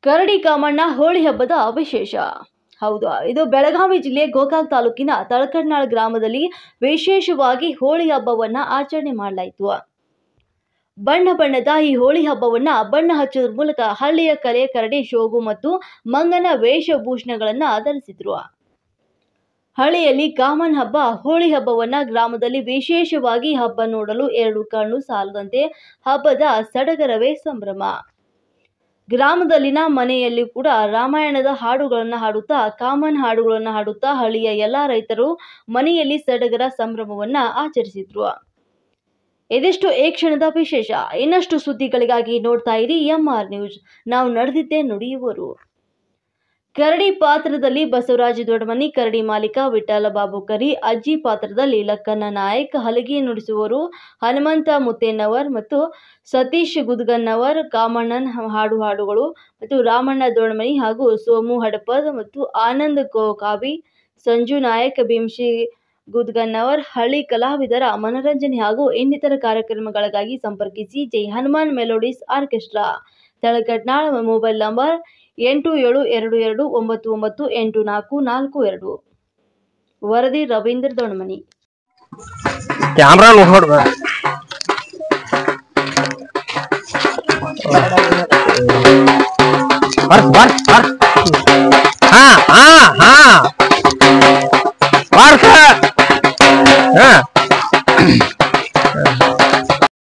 ಕರಡಿ ಕಾಮಣ್ಣ ಹೋಳಿ ಹಬ್ಬದ ವಿಶೇಷ ಹೌದು ಇದು ಬೆಳಗಾವಿ ಜಿಲ್ಲೆ ಗೋಕಾಕ್ ತಾಲೂಕಿನ ತಳಕಡ್ನಾಳ್ ಗ್ರಾಮದಲ್ಲಿ ವಿಶೇಷವಾಗಿ ಹೋಳಿ ಹಬ್ಬವನ್ನ ಆಚರಣೆ ಮಾಡಲಾಯಿತು ಬಣ್ಣ ಬಣ್ಣದ ಈ ಹೋಳಿ ಹಬ್ಬವನ್ನ ಬಣ್ಣ ಹಚ್ಚೋದ್ರ ಮೂಲಕ ಹಳ್ಳಿಯ ಕಲೆ ಕರಡಿ ಶೋಗು ಮತ್ತು ಮಂಗನ ವೇಷಭೂಷಣಗಳನ್ನ ಧರಿಸಿದ್ರು ಹಳ್ಳಿಯಲ್ಲಿ ಕಾಮನ್ ಹಬ್ಬ ಹೋಳಿ ಹಬ್ಬವನ್ನ ಗ್ರಾಮದಲ್ಲಿ ವಿಶೇಷವಾಗಿ ಹಬ್ಬ ನೋಡಲು ಎರಡು ಕಣ್ಣು ಸಾಲದಂತೆ ಹಬ್ಬದ ಸಡಗರವೇ ಸಂಭ್ರಮ ಗ್ರಾಮದಲ್ಲಿನ ಮನೆಯಲ್ಲಿ ಕೂಡ ರಾಮಾಯಣದ ಹಾಡುಗಳನ್ನು ಹಾಡುತ್ತಾ ಕಾಮನ್ ಹಾಡುಗಳನ್ನು ಹಾಡುತ್ತಾ ಹಳ್ಳಿಯ ಎಲ್ಲ ರೈತರು ಮನೆಯಲ್ಲಿ ಸಡಗರ ಸಂಭ್ರಮವನ್ನ ಆಚರಿಸಿದ್ರು ಇದಿಷ್ಟು ಈ ಕ್ಷಣದ ವಿಶೇಷ ಇನ್ನಷ್ಟು ಸುದ್ದಿಗಳಿಗಾಗಿ ನೋಡ್ತಾ ಇರಿ ಎಂ ಆರ್ ನ್ಯೂಸ್ ನಾವು ನಡೆದಿದ್ದೇ ನುಡಿಯುವರು ಕರಡಿ ಪಾತ್ರದಲ್ಲಿ ಬಸವರಾಜ ದೊಡ್ಡಮನಿ ಕರಡಿ ಮಾಲೀಕ ವಿಠ್ಠಲ ಬಾಬು ಕರಿ ಅಜ್ಜಿ ಪಾತ್ರದಲ್ಲಿ ಲಕ್ಕನ್ನ ನಾಯಕ್ ಹಲಗಿ ನುಡಿಸುವರು ಹನುಮಂತ ಮುತ್ತೇನವರ್ ಮತ್ತು ಸತೀಶ್ ಗುದ್ಗನ್ನವರ್ ಕಾಮಣ್ಣನ್ ಹಾಡು ಹಾಡುಗಳು ಮತ್ತು ರಾಮಣ್ಣ ದೊಡ್ಡಮನಿ ಹಾಗೂ ಸೋಮು ಹಡಪದ್ ಮತ್ತು ಆನಂದ್ ಗೋಕಾವಿ ಸಂಜು ನಾಯಕ್ ಭೀಮ್ಶಿ ಗುದ್ಗನ್ನವರ್ ಹಳ್ಳಿ ಕಲಾವಿದರ ಮನರಂಜನೆ ಹಾಗೂ ಇನ್ನಿತರ ಕಾರ್ಯಕ್ರಮಗಳಿಗಾಗಿ ಸಂಪರ್ಕಿಸಿ Jai Hanuman melodies orchestra Talakatnal mobile number ಎಂಟು ಏಳು ಎರಡು ಎರಡು ಒಂಬತ್ತು ಒಂಬತ್ತು ಎಂಟು ನಾಲ್ಕು ನಾಲ್ಕು ಎರಡು ವರದಿ ರವೀಂದ್ರ ದೊಣಮನಿ ಕ್ಯಾಮ್ರಾ ನೋಡ್ಬ ಬರ್ಸ್ ಬರ್ಸ್ ಬರ್ಸ್